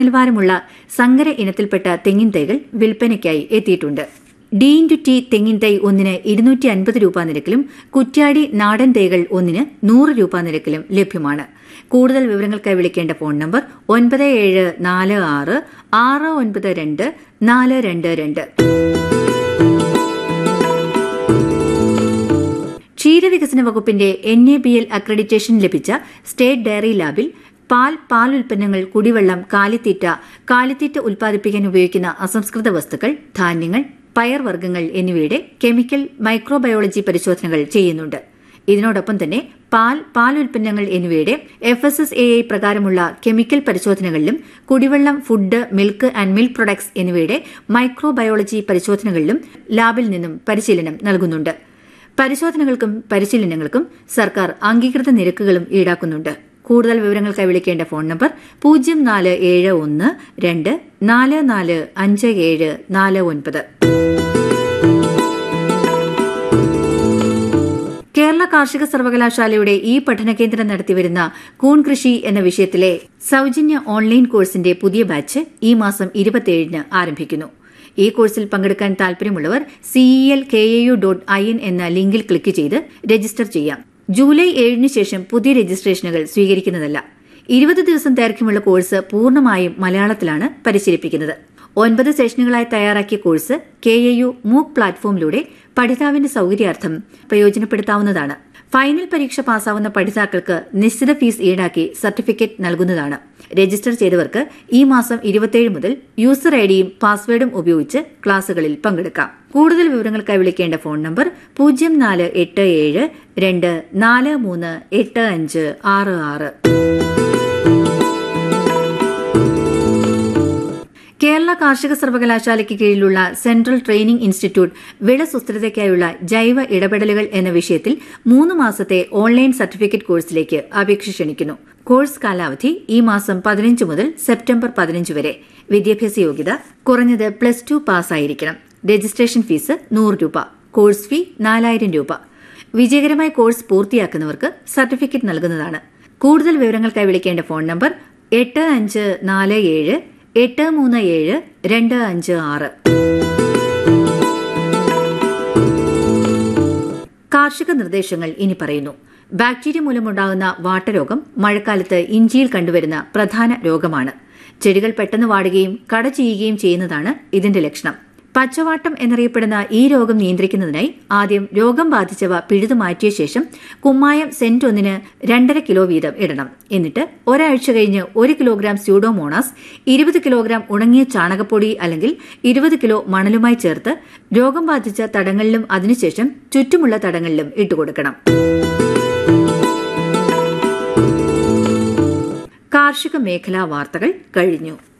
നിലവാരമുള്ള സങ്കര ഇനത്തിൽപ്പെട്ട തെങ്ങിൻ തൈകൾ വിൽപ്പനയ്ക്കായി എത്തിയിട്ടുണ്ട് ഡി ഇൻറ്റു ടി തെങ്ങിൻ തൈ ഒന്നിന് ഇരുന്നൂറ്റി അൻപത് രൂപ നിരക്കിലും കുറ്റ്യാടി നാടൻ തൈകൾ ഒന്നിന് നൂറ് രൂപ നിരക്കിലും ലഭ്യമാണ് കൂടുതൽ വിവരങ്ങൾക്കായി വിളിക്കേണ്ട ഫോൺ നമ്പർ ഒൻപത് ഏഴ് നാല് ആറ് ആറ് ഒൻപത് രണ്ട് നാല് രണ്ട് രണ്ട് ക്ഷീരവികസന വകുപ്പിന്റെ N A B L accreditation ലഭിച്ച സ്റ്റേറ്റ് ഡയറി ലാബിൽ പാൽ പാൽ ഉൽപ്പന്നങ്ങൾ കുടിവെള്ളം കാലിത്തീറ്റ കാലിത്തീറ്റ ഉൽപ്പാദിപ്പിക്കാൻ ഉപയോഗിക്കുന്ന അസംസ്കൃത വസ്തുക്കൾ ധാന്യങ്ങൾ പയർവർഗ്ഗങ്ങൾ എന്നിവയുടെ കെമിക്കൽ മൈക്രോബയോളജി പരിശോധനകൾ ചെയ്യുന്നുണ്ട് ഇതിനോടൊപ്പം തന്നെ പാൽ പാൽ ഉൽപ്പന്നങ്ങൾ എന്നിവയുടെ F S S A I പ്രകാരമുള്ള കെമിക്കൽ പരിശോധനകളിലും കുടിവെള്ളം food milk and milk products എന്നിവയുടെ മൈക്രോബയോളജി പരിശോധനകളിലും ലാബിൽ നിന്നും പരിശീലനം നൽകുന്നുണ്ട് പരിശോധനകൾക്കും പരിശീലനങ്ങൾക്കും സർക്കാർ അംഗീകൃത നിരക്കുകളും ഈടാക്കുന്നുണ്ട് കൂടുതൽ വിവരങ്ങൾക്കായി വിളിക്കേണ്ട ഫോൺ നമ്പർ പൂജ്യം നാല് ഏഴ് ഒന്ന് രണ്ട് നാല് നാല് അഞ്ച് ഏഴ് നാല് ഒൻപത് കേരള കാർഷിക സർവകലാശാലയുടെ ഈ പഠന കേന്ദ്രം നടത്തിവരുന്ന കൂൺ കൃഷി എന്ന വിഷയത്തിലെ സൌജന്യ ഓൺലൈൻ കോഴ്സിന്റെ പുതിയ ബാച്ച് ഈ മാസം ഇരുപത്തിയേഴിന് ആരംഭിക്കുന്നു ഈ കോഴ്സിൽ പങ്കെടുക്കാൻ താൽപര്യമുള്ളവർ CEL K A U dot I N എന്ന ലിങ്കിൽ ക്ലിക്ക് ചെയ്ത് രജിസ്റ്റർ ചെയ്യാം ജൂലൈ ഏഴിന് ശേഷം പുതിയ രജിസ്ട്രേഷനുകൾ സ്വീകരിക്കുന്നതല്ല ഇരുപത് ദിവസം ദൈർഘ്യമുള്ള കോഴ്സ് പൂർണ്ണമായും മലയാളത്തിലാണ് പരിശീലിപ്പിക്കുന്നത് ഒൻപത് സെഷനുകളായി തയ്യാറാക്കിയ കോഴ്സ് കെ എ യു മൂക്ക് പ്ലാറ്റ്ഫോമിലൂടെ പഠിതാവിന്റെ സൌകര്യാർത്ഥം പ്രയോജനപ്പെടുത്താവുന്നതാണ് ഫൈനൽ പരീക്ഷ പാസ്സാവുന്ന പഠിതാക്കൾക്ക് നിശ്ചിത ഫീസ് ഈടാക്കി സർട്ടിഫിക്കറ്റ് നൽകുന്നതാണ് രജിസ്റ്റർ ചെയ്തവർക്ക് ഈ മാസം ഇരുപത്തിയേഴ് മുതൽ യൂസർ ഐഡിയും പാസ്വേഡും ഉപയോഗിച്ച് ക്ലാസുകളിൽ പങ്കെടുക്കാം കൂടുതൽ വിവരങ്ങൾക്കായി വിളിക്കേണ്ട ഫോൺ നമ്പർ പൂജ്യം നാല് എട്ട് ഏഴ് രണ്ട് നാല് മൂന്ന് എട്ട് അഞ്ച് ആറ് ആറ് കേരള കാർഷിക സർവകലാശാലയ്ക്ക് കീഴിലുള്ള സെൻട്രൽ ട്രെയിനിംഗ് ഇൻസ്റ്റിറ്റ്യൂട്ട് വിള സുസ്ഥിരതയ്ക്കായുള്ള ജൈവ ഇടപെടലുകൾ എന്ന വിഷയത്തിൽ മൂന്ന് മാസത്തെ ഓൺലൈൻ സർട്ടിഫിക്കറ്റ് കോഴ്സിലേക്ക് അപേക്ഷ ക്ഷണിക്കുന്നു കോഴ്സ് കാലാവധി ഈ മാസം പതിനഞ്ച് മുതൽ സെപ്റ്റംബർ പതിനഞ്ച് വരെ വിദ്യാഭ്യാസ യോഗ്യത കുറഞ്ഞത് പ്ലസ് ടു പാസ്സായിരിക്കണം രജിസ്ട്രേഷൻ ഫീസ് നൂറ് രൂപ കോഴ്സ് ഫീ നാലായിരം രൂപ വിജയകരമായി കോഴ്സ് പൂർത്തിയാക്കുന്നവർക്ക് സർട്ടിഫിക്കറ്റ് നൽകുന്നതാണ് കൂടുതൽ വിവരങ്ങൾക്കായി വിളിക്കേണ്ട ഫോൺ നമ്പർ എട്ട് അഞ്ച് നാല് ഏഴ് എട്ട് മൂന്ന് ഏഴ് രണ്ട് അഞ്ച് ആറ് കാർഷിക നിർദ്ദേശങ്ങൾ ഇനി പറയുന്നു ബാക്ടീരിയ മൂലമുണ്ടാകുന്ന വാട്ടരോഗം മഴക്കാലത്ത് ഇഞ്ചിയിൽ കണ്ടുവരുന്ന പ്രധാന രോഗമാണ് ചെടികൾ പെട്ടെന്ന് വാടുകയും കട ചെയ്യുകയും ചെയ്യുന്നതാണ് ഇതിന്റെ ലക്ഷണം പച്ചവാട്ടം എന്നറിയപ്പെടുന്ന ഈ രോഗം നിയന്ത്രിക്കുന്നതിനായി ആദ്യം രോഗം ബാധിച്ചവ പിഴുതു മാറ്റിയ ശേഷം കുമ്മായം സെന്റ് ഒന്നിന് രണ്ടര കിലോ വീതം ഇടണം എന്നിട്ട് ഒരാഴ്ച കഴിഞ്ഞ് ഒരു കിലോഗ്രാം സ്യൂഡോമോണാസ് ഇരുപത് കിലോഗ്രാം ഉണങ്ങിയ ചാണകപ്പൊടി അല്ലെങ്കിൽ ഇരുപത് കിലോ മണലുമായി ചേർത്ത് രോഗം ബാധിച്ച തടങ്ങളിലും അതിനുശേഷം ചുറ്റുമുള്ള തടങ്ങളിലും ഇട്ടുകൊടുക്കണം കാർഷിക മേഖലാ വാർത്തകൾ കഴിഞ്ഞു